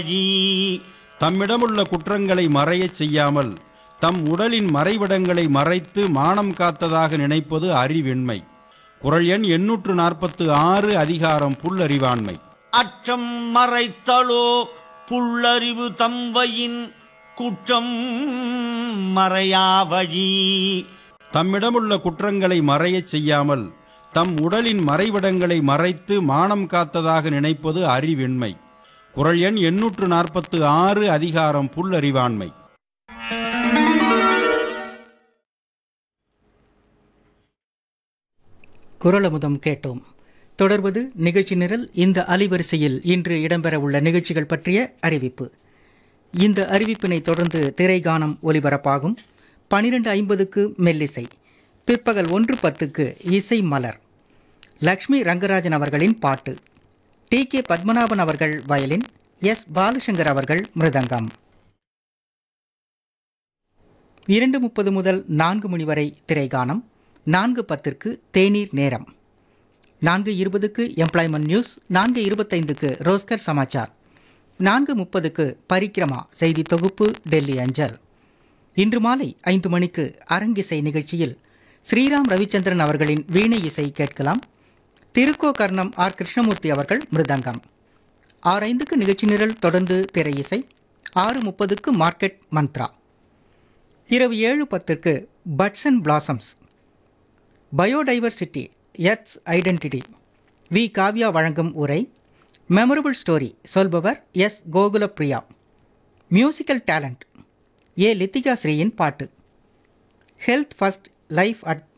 தம்மிடமுள்ள குற்றங்களை மறையச் செய்யாமல் தம் உடலின் மறைவிடங்களை மறைத்து மானம் காத்ததாக நினைப்பது அறிவெண்மை குரல் எண் எண்ணூற்று நாற்பத்து ஆறு அதிகாரம் புல்லறிவாண்மை அற்றம் மறைத்தலோ புல்லறிவு தம்வையின் குற்றம் மறையா வழி தம்மிடமுள்ள குற்றங்களை மறையச் செய்யாமல் தம் உடலின் மறைவிடங்களை மறைத்து மானம் காத்ததாக நினைப்பது அறிவெண்மை குரல் எண் எண்ணூற்று நாற்பத்து ஆறு அதிகாரம் புல்லறிவாண்மை குரலமுதம் கேட்டோம் தொடர்வது நிகழ்ச்சி நிரல் இந்த அலைவரிசையில் இன்று இடம்பெறவுள்ள நிகழ்ச்சிகள் பற்றிய அறிவிப்பு இந்த அறிவிப்பினை தொடர்ந்து திரைகானம் ஒலிபரப்பாகும் பனிரெண்டு ஐம்பதுக்கு மெல்லிசை பிற்பகல் ஒன்று பத்துக்கு இசை மலர் லக்ஷ்மி ரங்கராஜன் அவர்களின் பாட்டு டி கே பத்மநாபன் அவர்கள் வயலின் எஸ் பாலசங்கர் அவர்கள் மிருதங்கம் இரண்டு முப்பது முதல் நான்கு மணி வரை திரைகானம் நான்கு பத்திற்கு தேநீர் நேரம் நான்கு இருபதுக்கு எம்ப்ளாய்மெண்ட் நியூஸ் நான்கு இருபத்தைந்துக்கு ரோஸ்கர் சமாச்சார் நான்கு முப்பதுக்கு பரிக்கிரமா செய்தி தொகுப்பு டெல்லி அஞ்சல் இன்று மாலை ஐந்து மணிக்கு அரங்கிசை நிகழ்ச்சியில் ஸ்ரீராம் ரவிச்சந்திரன் அவர்களின் வீணை இசை கேட்கலாம் திருக்கோகர்ணம் ஆர் கிருஷ்ணமூர்த்தி அவர்கள் மிருதங்கம் ஆறு ஐந்துக்கு நிகழ்ச்சி நிரல் தொடர்ந்து திரை இசை ஆறு முப்பதுக்கு மார்க்கெட் மந்த்ரா இரவு ஏழு பத்திற்கு buds and blossoms biodiversity earth's identity V Kavya வழங்கும் உரை மெமரபிள் ஸ்டோரி சொல்பவர் S Gokulapriya musical talent A Lithika ஸ்ரீயின் பாட்டு ஹெல்த் ஃபர்ஸ்ட் லைஃப் அட்